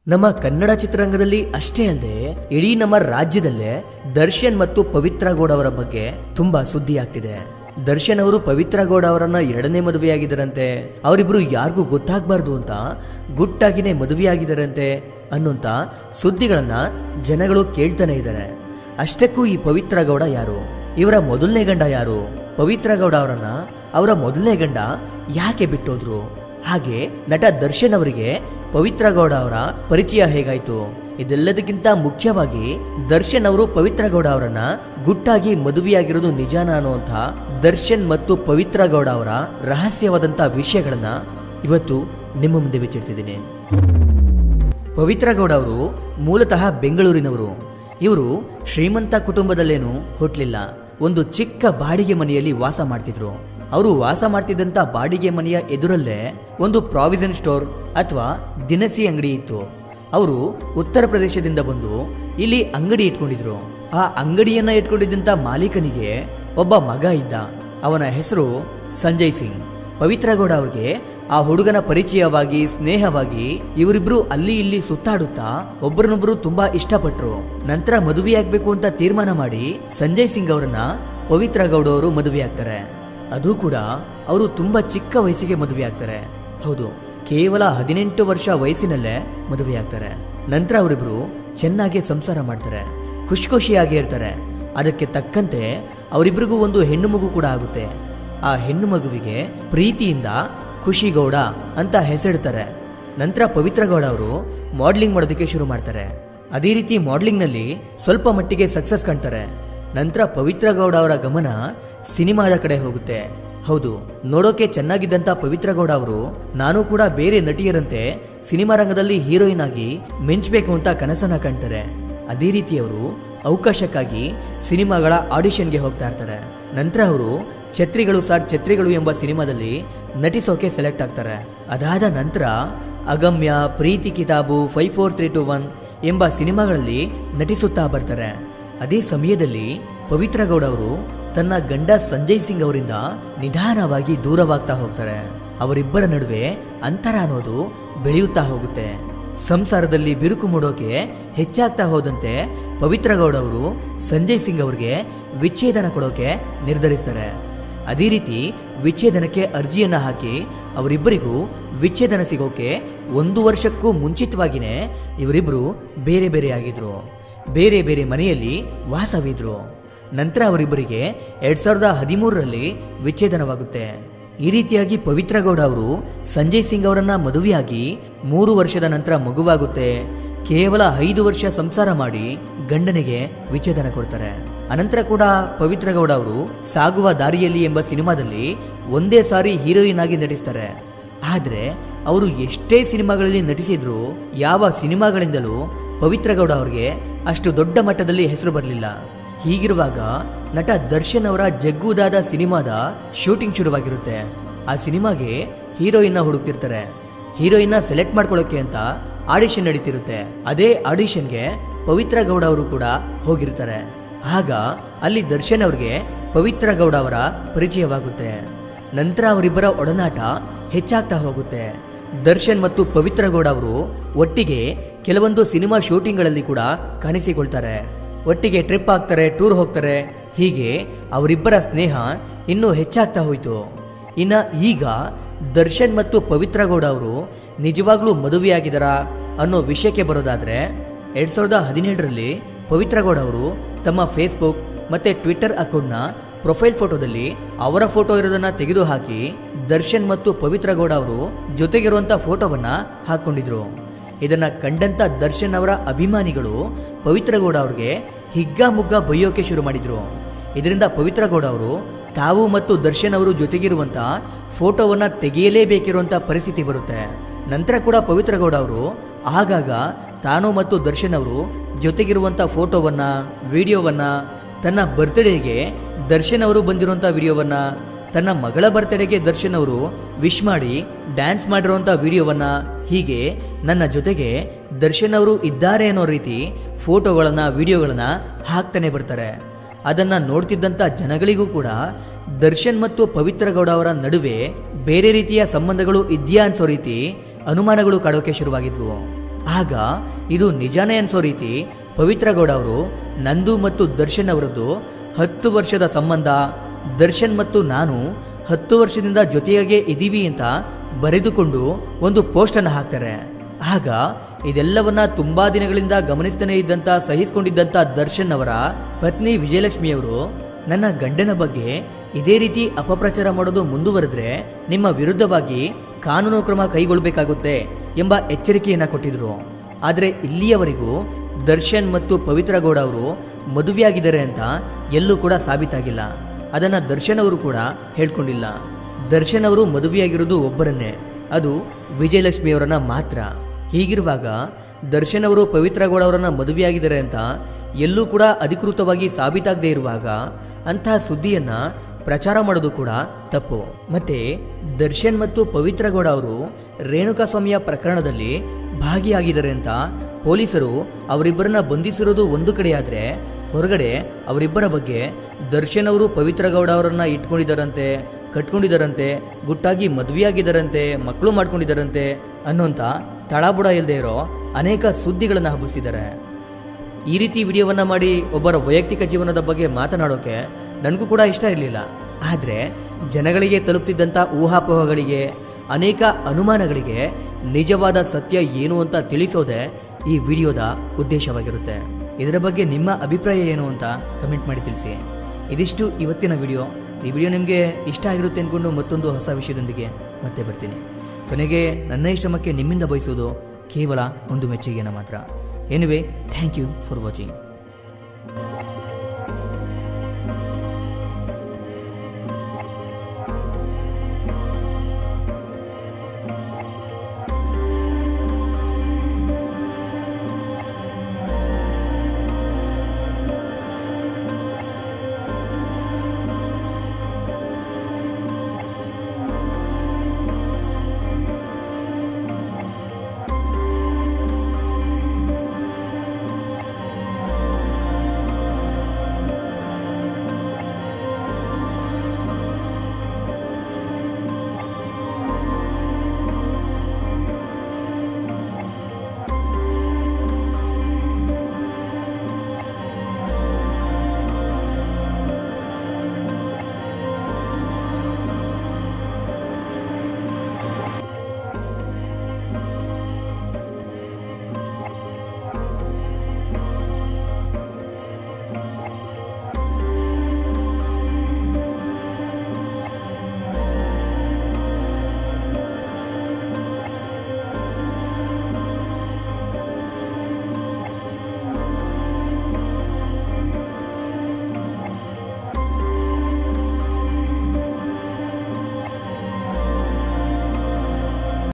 ನಮ್ಮ ಕನ್ನಡ ಚಿತ್ರರಂಗದಲ್ಲಿ ಅಷ್ಟೇ ಅಲ್ಲದೆ ಇಡೀ ನಮ್ಮ ರಾಜ್ಯದಲ್ಲೇ ದರ್ಶನ್ ಮತ್ತು ಪವಿತ್ರ ಗೌಡ ಅವರ ಬಗ್ಗೆ ತುಂಬಾ ಸುದ್ದಿ ಆಗ್ತಿದೆ ದರ್ಶನ್ ಅವರು ಪವಿತ್ರ ಗೌಡ ಅವರನ್ನ ಎರಡನೇ ಮದುವೆಯಾಗಿದ್ದರಂತೆ ಅವರಿಬ್ರು ಯಾರಿಗೂ ಗೊತ್ತಾಗಬಾರ್ದು ಅಂತ ಗುಟ್ಟಾಗಿನೇ ಮದುವೆಯಾಗಿದ್ದಾರಂತೆ ಅನ್ನುವಂತ ಸುದ್ದಿಗಳನ್ನ ಜನಗಳು ಕೇಳ್ತಾನೆ ಇದ್ದಾರೆ ಅಷ್ಟಕ್ಕೂ ಈ ಪವಿತ್ರ ಗೌಡ ಯಾರು ಇವರ ಮೊದಲನೇ ಗಂಡ ಯಾರು ಪವಿತ್ರ ಗೌಡ ಅವರನ್ನ ಅವರ ಮೊದಲನೇ ಗಂಡ ಯಾಕೆ ಬಿಟ್ಟೋದ್ರು ಹಾಗೆ ನಟ ದರ್ಶನ್ ಅವರಿಗೆ ಪವಿತ್ರ ಗೌಡ ಅವರ ಪರಿಚಯ ಹೇಗಾಯ್ತು ಇದೆಲ್ಲದಕ್ಕಿಂತ ಮುಖ್ಯವಾಗಿ ದರ್ಶನ್ ಅವರು ಪವಿತ್ರ ಗೌಡ ಅವರನ್ನ ಗುಟ್ಟಾಗಿ ಮದುವೆಯಾಗಿರೋದು ನಿಜಾನ ಅನ್ನುವಂಥ ದರ್ಶನ್ ಮತ್ತು ಪವಿತ್ರ ಗೌಡ ಅವರ ರಹಸ್ಯವಾದಂಥ ವಿಷಯಗಳನ್ನ ಇವತ್ತು ನಿಮ್ಮ ಮುಂದೆ ಬಿಚ್ಚಿಡ್ತಿದ್ದೀನಿ ಪವಿತ್ರ ಗೌಡ ಅವರು ಮೂಲತಃ ಬೆಂಗಳೂರಿನವರು ಇವರು ಶ್ರೀಮಂತ ಕುಟುಂಬದಲ್ಲೇನು ಹುಟ್ಟಲಿಲ್ಲ ಒಂದು ಚಿಕ್ಕ ಬಾಡಿಗೆ ಮನೆಯಲ್ಲಿ ವಾಸ ಮಾಡ್ತಿದ್ರು ಅವರು ವಾಸ ಮಾಡ್ತಿದ್ದಂತ ಬಾಡಿಗೆ ಮನೆಯ ಎದುರಲ್ಲೇ ಒಂದು ಪ್ರಾವಿಷನ್ ಸ್ಟೋರ್ ಅಥವಾ ದಿನಸಿ ಅಂಗಡಿ ಇತ್ತು ಅವರು ಉತ್ತರ ಪ್ರದೇಶದಿಂದ ಬಂದು ಇಲ್ಲಿ ಅಂಗಡಿ ಇಟ್ಕೊಂಡಿದ್ರು ಆ ಅಂಗಡಿಯನ್ನ ಇಟ್ಕೊಂಡಿದ್ದಂತ ಮಾಲೀಕನಿಗೆ ಒಬ್ಬ ಮಗ ಇದ್ದ ಅವನ ಹೆಸರು ಸಂಜಯ್ ಸಿಂಗ್ ಪವಿತ್ರ ಗೌಡ ಅವ್ರಿಗೆ ಆ ಹುಡುಗನ ಪರಿಚಯವಾಗಿ ಸ್ನೇಹವಾಗಿ ಇವರಿಬ್ರು ಅಲ್ಲಿ ಇಲ್ಲಿ ಸುತ್ತಾಡುತ್ತಾ ಒಬ್ಬರನ್ನೊಬ್ರು ತುಂಬಾ ಇಷ್ಟಪಟ್ರು ನಂತರ ಮದುವೆಯಾಗಬೇಕು ಅಂತ ತೀರ್ಮಾನ ಮಾಡಿ ಸಂಜಯ್ ಸಿಂಗ್ ಅವರನ್ನ ಪವಿತ್ರ ಗೌಡ ಅವರು ಮದುವೆ ಆಗ್ತಾರೆ ಅದು ಕೂಡ ಅವರು ತುಂಬಾ ಚಿಕ್ಕ ವಯಸ್ಸಿಗೆ ಮದುವೆ ಆಗ್ತಾರೆ ಹೌದು ಕೇವಲ ಹದಿನೆಂಟು ವರ್ಷ ವಯಸ್ಸಿನಲ್ಲೇ ಮದುವೆ ಆಗ್ತಾರೆ ನಂತರ ಅವರಿಬ್ರು ಚೆನ್ನಾಗಿ ಸಂಸಾರ ಮಾಡ್ತಾರೆ ಖುಷಿ ಖುಷಿಯಾಗಿ ಇರ್ತಾರೆ ಅದಕ್ಕೆ ತಕ್ಕಂತೆ ಅವರಿಬ್ಬರಿಗೂ ಒಂದು ಹೆಣ್ಣು ಮಗು ಕೂಡ ಆಗುತ್ತೆ ಆ ಹೆಣ್ಣು ಮಗುವಿಗೆ ಪ್ರೀತಿಯಿಂದ ಖುಷಿಗೌಡ ಅಂತ ಹೆಸರಿಡ್ತಾರೆ ನಂತರ ಪವಿತ್ರ ಗೌಡ ಅವರು ಮಾಡ್ಲಿಂಗ್ ಮಾಡೋದಕ್ಕೆ ಶುರು ಮಾಡ್ತಾರೆ ಅದೇ ರೀತಿ ಮಾಡ್ಲಿಂಗ್ನಲ್ಲಿ ಸ್ವಲ್ಪ ಮಟ್ಟಿಗೆ ಸಕ್ಸಸ್ ಕಾಣ್ತಾರೆ ನಂತರ ಪವಿತ್ರ ಗೌಡ ಅವರ ಗಮನ ಸಿನಿಮಾದ ಕಡೆ ಹೋಗುತ್ತೆ ಹೌದು ನೋಡೋಕೆ ಚೆನ್ನಾಗಿದ್ದಂತ ಪವಿತ್ರ ಗೌಡ ಅವರು ನಾನು ಕೂಡ ಬೇರೆ ನಟಿಯರಂತೆ ಸಿನಿಮಾ ರಂಗದಲ್ಲಿ ಹೀರೋಯಿನ್ ಆಗಿ ಮಿಂಚಬೇಕು ಅಂತ ಕನಸನ್ನ ಕಾಣ್ತಾರೆ ಅದೇ ರೀತಿ ಅವರು ಅವಕಾಶಕ್ಕಾಗಿ ಸಿನಿಮಾಗಳ ಆಡಿಷನ್ಗೆ ಹೋಗ್ತಾ ಇರ್ತಾರೆ ನಂತರ ಅವರು ಛತ್ರಿಗಳು ಸಾರ್ ಛತ್ರಿಗಳು ಎಂಬ ಸಿನಿಮಾದಲ್ಲಿ ನಟಿಸೋಕೆ ಸೆಲೆಕ್ಟ್ ಆಗ್ತಾರೆ ಅದಾದ ನಂತರ Agamya Preethi Kitabu five four three two one ಎಂಬ ಸಿನಿಮಾಗಳಲ್ಲಿ ನಟಿಸುತ್ತಾ ಬರ್ತಾರೆ ಅದೇ ಸಮಯದಲ್ಲಿ ಪವಿತ್ರ ಗೌಡ ಅವರು ತನ್ನ ಗಂಡ ಸಂಜಯ್ ಸಿಂಗ್ ಅವರಿಂದ ನಿಧಾನವಾಗಿ ದೂರವಾಗ್ತಾ ಹೋಗ್ತಾರೆ ಅವರಿಬ್ಬರ ನಡುವೆ ಅಂತರ ಅನ್ನೋದು ಬೆಳೆಯುತ್ತಾ ಹೋಗುತ್ತೆ ಸಂಸಾರದಲ್ಲಿ ಬಿರುಕು ಮೂಡೋಕೆ ಹೆಚ್ಚಾಗ್ತಾ ಹೋದಂತೆ ಪವಿತ್ರ ಗೌಡ ಅವರು ಸಂಜಯ್ ಸಿಂಗ್ ಅವರಿಗೆ ವಿಚ್ಛೇದನ ಕೊಡೋಕೆ ನಿರ್ಧರಿಸ್ತಾರೆ ಅದೇ ರೀತಿ ವಿಚ್ಛೇದನಕ್ಕೆ ಅರ್ಜಿಯನ್ನ ಹಾಕಿ ಅವರಿಬ್ಬರಿಗೂ ವಿಚ್ಛೇದನ ಸಿಗೋಕೆ ಒಂದು ವರ್ಷಕ್ಕೂ ಮುಂಚಿತವಾಗಿಯೇ ಇವರಿಬ್ಬರು ಬೇರೆ ಬೇರೆ ಆಗಿದ್ರು ಬೇರೆ ಬೇರೆ ಮನೆಯಲ್ಲಿ ವಾಸವಿದ್ರು ನಂತರ ಅವರಿಬ್ಬರಿಗೆ ಎರಡ್ ಸಾವಿರದ ಹದಿಮೂರರಲ್ಲಿ ವಿಚ್ಛೇದನವಾಗುತ್ತೆ ಈ ರೀತಿಯಾಗಿ ಪವಿತ್ರ ಗೌಡ ಅವರು ಸಂಜಯ್ ಸಿಂಗ್ ಅವರನ್ನ ಮದುವೆಯಾಗಿ ಮೂರು ವರ್ಷದ ನಂತರ ಮಗುವಾಗುತ್ತೆ ಕೇವಲ ಐದು ವರ್ಷ ಸಂಸಾರ ಮಾಡಿ ಗಂಡನಿಗೆ ವಿಚ್ಛೇದನ ಕೊಡ್ತಾರೆ ಅನಂತರ ಕೂಡ ಪವಿತ್ರ ಗೌಡ ಅವರು ಸಾಗುವ ದಾರಿಯಲ್ಲಿ ಎಂಬ ಸಿನಿಮಾದಲ್ಲಿ ಒಂದೇ ಸಾರಿ ಹೀರೋಯಿನ್ ಆಗಿ ನಟಿಸ್ತಾರೆ ಆದ್ರೆ ಅವರು ಎಷ್ಟೇ ಸಿನಿಮಾಗಳಲ್ಲಿ ನಟಿಸಿದ್ರು ಯಾವ ಸಿನಿಮಾಗಳಿಂದಲೂ ಪವಿತ್ರ ಗೌಡ ಅವರಿಗೆ ಅಷ್ಟು ದೊಡ್ಡ ಮಟ್ಟದಲ್ಲಿ ಹೆಸರು ಬರಲಿಲ್ಲ ಹೀಗಿರುವಾಗ ನಟ ದರ್ಶನ್ ಅವರ ಜಗ್ಗುದಾದ ಸಿನಿಮಾದ ಶೂಟಿಂಗ್ ಶುರುವಾಗಿರುತ್ತೆ ಆ ಸಿನಿಮಾಗೆ ಹೀರೋಯಿನ್ನ ಹುಡುಕ್ತಿರ್ತಾರೆ ಹೀರೋಯಿನ್ನ ಸೆಲೆಕ್ಟ್ ಮಾಡ್ಕೊಳ್ಳೋಕೆ ಅಂತ ಆಡಿಷನ್ ನಡೀತಿರುತ್ತೆ ಅದೇ ಆಡಿಷನ್ಗೆ ಪವಿತ್ರ ಗೌಡ ಅವರು ಕೂಡ ಹೋಗಿರ್ತಾರೆ ಆಗ ಅಲ್ಲಿ ದರ್ಶನ್ ಅವ್ರಿಗೆ ಪವಿತ್ರ ಗೌಡ ಅವರ ಪರಿಚಯವಾಗುತ್ತೆ ನಂತರ ಅವರಿಬ್ಬರ ಒಡನಾಟ ಹೆಚ್ಚಾಗ್ತಾ ಹೋಗುತ್ತೆ ದರ್ಶನ್ ಮತ್ತು ಪವಿತ್ರ ಗೌಡ ಅವರು ಒಟ್ಟಿಗೆ ಕೆಲವೊಂದು ಸಿನಿಮಾ ಶೂಟಿಂಗ್ಗಳಲ್ಲಿ ಕೂಡ ಕಾಣಿಸಿಕೊಳ್ತಾರೆ ಒಟ್ಟಿಗೆ ಟ್ರಿಪ್ ಆಗ್ತಾರೆ ಟೂರ್ ಹೋಗ್ತಾರೆ ಹೀಗೆ ಅವರಿಬ್ಬರ ಸ್ನೇಹ ಇನ್ನೂ ಹೆಚ್ಚಾಗ್ತಾ ಹೋಯಿತು ಇನ್ನ ಈಗ ದರ್ಶನ್ ಮತ್ತು ಪವಿತ್ರ ಗೌಡ ಅವರು ನಿಜವಾಗ್ಲೂ ಮದುವೆಯಾಗಿದ್ದಾರಾ ಅನ್ನೋ ವಿಷಯಕ್ಕೆ ಬರೋದಾದ್ರೆ ಎರಡ್ ಸಾವಿರದ ಹದಿನೇಳರಲ್ಲಿ ಪವಿತ್ರ ಗೌಡ ಅವರು ತಮ್ಮ ಫೇಸ್ಬುಕ್ ಮತ್ತೆ ಟ್ವಿಟ್ಟರ್ ಅಕೌಂಟ್ನ ಪ್ರೊಫೈಲ್ ಫೋಟೋದಲ್ಲಿ ಅವರ ಫೋಟೋ ಇರೋದನ್ನ ತೆಗೆದುಹಾಕಿ ದರ್ಶನ್ ಮತ್ತು ಪವಿತ್ರ ಗೌಡ ಅವರು ಜೊತೆಗಿರುವಂತ ಫೋಟೋವನ್ನ ಹಾಕೊಂಡಿದ್ರು ಇದನ್ನ ಕಂಡಂತ ದರ್ಶನ್ ಅವರ ಅಭಿಮಾನಿಗಳು ಪವಿತ್ರ ಗೌಡ ಅವ್ರಿಗೆ ಹಿಗ್ಗಾಮುಗ್ಗ ಬೈಯೋಕೆ ಶುರು ಮಾಡಿದ್ರು ಇದರಿಂದ ಪವಿತ್ರ ಗೌಡ ಅವರು ತಾವು ಮತ್ತು ದರ್ಶನ್ ಅವರು ಜೊತೆಗಿರುವಂತ ಫೋಟೋವನ್ನ ತೆಗೆಯಲೇಬೇಕಿರುವಂತ ಪರಿಸ್ಥಿತಿ ಬರುತ್ತೆ ನಂತರ ಕೂಡ ಪವಿತ್ರ ಗೌಡ ಅವರು ಆಗಾಗ ತಾನು ಮತ್ತು ದರ್ಶನ್ ಅವರು ಜೊತೆಗಿರುವಂತ ಫೋಟೋವನ್ನ ವಿಡಿಯೋವನ್ನ ತನ್ನ ಬರ್ತ್ಡೇಗೆ ದರ್ಶನ್ ಅವರು ಬಂದಿರುವಂತ ವಿಡಿಯೋವನ್ನ ತನ್ನ ಮಗಳ ಬರ್ತ್ಡೇಗೆ ದರ್ಶನ್ ಅವರು ವಿಶ್ ಮಾಡಿ ಡ್ಯಾನ್ಸ್ ಮಾಡಿರುವಂಥ ವಿಡಿಯೋವನ್ನ ಹೀಗೆ ನನ್ನ ಜೊತೆಗೆ ದರ್ಶನ್ ಅವರು ಇದ್ದಾರೆ ಅನ್ನೋ ರೀತಿ ಫೋಟೋಗಳನ್ನ ವಿಡಿಯೋಗಳನ್ನ ಹಾಕ್ತಾನೆ ಬರ್ತಾರೆ ಅದನ್ನ ನೋಡ್ತಿದ್ದಂಥ ಜನಗಳಿಗೂ ಕೂಡ ದರ್ಶನ್ ಮತ್ತು ಪವಿತ್ರ ಗೌಡ ಅವರ ನಡುವೆ ಬೇರೆ ರೀತಿಯ ಸಂಬಂಧಗಳು ಇದೆಯಾ ಅನ್ಸೋ ರೀತಿ ಅನುಮಾನಗಳು ಕಾಡೋಕೆ ಶುರುವಾಗಿದ್ವು ಆಗ ಇದು ನಿಜಾನೇ ಅನ್ಸೋ ರೀತಿ ಪವಿತ್ರ ಗೌಡ ಅವರು ನಂದು ಮತ್ತು ದರ್ಶನ್ ಅವರದ್ದು ಹತ್ತು ವರ್ಷದ ಸಂಬಂಧ ದರ್ಶನ್ ಮತ್ತು ನಾನು ಹತ್ತು ವರ್ಷದಿಂದ ಜೊತೆಯಾಗೇ ಇದ್ದೀವಿ ಅಂತ ಬರೆದುಕೊಂಡು ಒಂದು ಪೋಸ್ಟನ್ನು ಹಾಕ್ತಾರೆ ಆಗ ಇದೆಲ್ಲವನ್ನ ತುಂಬಾ ದಿನಗಳಿಂದ ಗಮನಿಸ್ತಾನೆ ಇದ್ದಂತ ಸಹಿಸಿಕೊಂಡಿದ್ದಂತ ದರ್ಶನ್ ಅವರ ಪತ್ನಿ ವಿಜಯಲಕ್ಷ್ಮಿಯವರು ನನ್ನ ಗಂಡನ ಬಗ್ಗೆ ಇದೇ ರೀತಿ ಅಪಪ್ರಚಾರ ಮಾಡೋದು ಮುಂದುವರೆದ್ರೆ ನಿಮ್ಮ ವಿರುದ್ಧವಾಗಿ ಕಾನೂನು ಕ್ರಮ ಕೈಗೊಳ್ಳಬೇಕಾಗುತ್ತೆ ಎಂಬ ಎಚ್ಚರಿಕೆಯನ್ನ ಕೊಟ್ಟಿದ್ರು ಆದರೆ ಇಲ್ಲಿಯವರೆಗೂ ದರ್ಶನ್ ಮತ್ತು ಪವಿತ್ರ ಗೌಡ ಅವರು ಮದುವೆಯಾಗಿದ್ದಾರೆ ಅಂತ ಎಲ್ಲೂ ಕೂಡ ಸಾಬೀತಾಗಿಲ್ಲ ಅದನ್ನ ದರ್ಶನ್ ಅವರು ಕೂಡ ಹೇಳ್ಕೊಂಡಿಲ್ಲ ದರ್ಶನ್ ಅವರು ಮದುವೆಯಾಗಿರೋದು ಒಬ್ಬರನ್ನೇ ಅದು ವಿಜಯಲಕ್ಷ್ಮಿಯವರನ್ನ ಮಾತ್ರ ಹೀಗಿರುವಾಗ ದರ್ಶನ್ ಅವರು ಪವಿತ್ರ ಗೌಡ ಅವರನ್ನ ಮದುವೆಯಾಗಿದ್ದಾರೆ ಅಂತ ಎಲ್ಲೂ ಕೂಡ ಅಧಿಕೃತವಾಗಿ ಸಾಬೀತಾಗದೇ ಇರುವಾಗ ಅಂತಹ ಸುದ್ದಿಯನ್ನ ಪ್ರಚಾರ ಮಾಡೋದು ಕೂಡ ತಪ್ಪು ಮತ್ತೆ ದರ್ಶನ್ ಮತ್ತು ಪವಿತ್ರ ಗೌಡ ಅವರು ರೇಣುಕಾಸ್ವಾಮಿಯ ಪ್ರಕರಣದಲ್ಲಿ ಭಾಗಿಯಾಗಿದ್ದಾರೆ ಅಂತ ಪೊಲೀಸರು ಅವರಿಬ್ಬರನ್ನ ಬಂಧಿಸಿರೋದು ಒಂದು ಕಡೆಯಾದ್ರೆ ಹೊರಗಡೆ ಅವರಿಬ್ಬರ ಬಗ್ಗೆ ದರ್ಶನ್ ಅವರು ಪವಿತ್ರ ಗೌಡ ಅವರನ್ನ ಇಟ್ಕೊಂಡಿದ್ದಾರಂತೆ ಕಟ್ಕೊಂಡಿದ್ದಾರಂತೆ ಗುಟ್ಟಾಗಿ ಮದುವೆಯಾಗಿದ್ದಾರಂತೆ ಮಕ್ಕಳು ಮಾಡ್ಕೊಂಡಿದ್ದಾರಂತೆ ಅನ್ನೋಂಥ ತಳಬುಡ ಇಲ್ಲದೆ ಇರೋ ಅನೇಕ ಸುದ್ದಿಗಳನ್ನು ಹಬ್ಬಿಸ್ತಿದ್ದಾರೆ ಈ ರೀತಿ ವಿಡಿಯೋವನ್ನ ಮಾಡಿ ಒಬ್ಬರ ವೈಯಕ್ತಿಕ ಜೀವನದ ಬಗ್ಗೆ ಮಾತನಾಡೋಕೆ ನನಗೂ ಕೂಡ ಇಷ್ಟ ಇರಲಿಲ್ಲ ಆದರೆ ಜನಗಳಿಗೆ ತಲುಪ್ತಿದ್ದಂಥ ಊಹಾಪೋಹಗಳಿಗೆ ಅನೇಕ ಅನುಮಾನಗಳಿಗೆ ನಿಜವಾದ ಸತ್ಯ ಏನು ಅಂತ ತಿಳಿಸೋದೇ ಈ ವಿಡಿಯೋದ ಉದ್ದೇಶವಾಗಿರುತ್ತೆ ಇದರ ಬಗ್ಗೆ ನಿಮ್ಮ ಅಭಿಪ್ರಾಯ ಏನು ಅಂತ ಕಮೆಂಟ್ ಮಾಡಿ ತಿಳಿಸಿ ಇದಿಷ್ಟು ಇವತ್ತಿನ ವಿಡಿಯೋ ಈ ವಿಡಿಯೋ ನಿಮಗೆ ಇಷ್ಟ ಆಗಿರುತ್ತೆ ಅಂದ್ಕೊಂಡು ಮತ್ತೊಂದು ಹೊಸ ವಿಷಯದೊಂದಿಗೆ ಮತ್ತೆ ಬರ್ತೀನಿ ಕೊನೆಗೆ ನನ್ನ ಇಷ್ಟಮಕ್ಕೆ ನಿಮ್ಮಿಂದ ಬಯಸೋದು ಕೇವಲ ಒಂದು ಮೆಚ್ಚುಗೆಯನ್ನು ಮಾತ್ರ anyway thank you for watching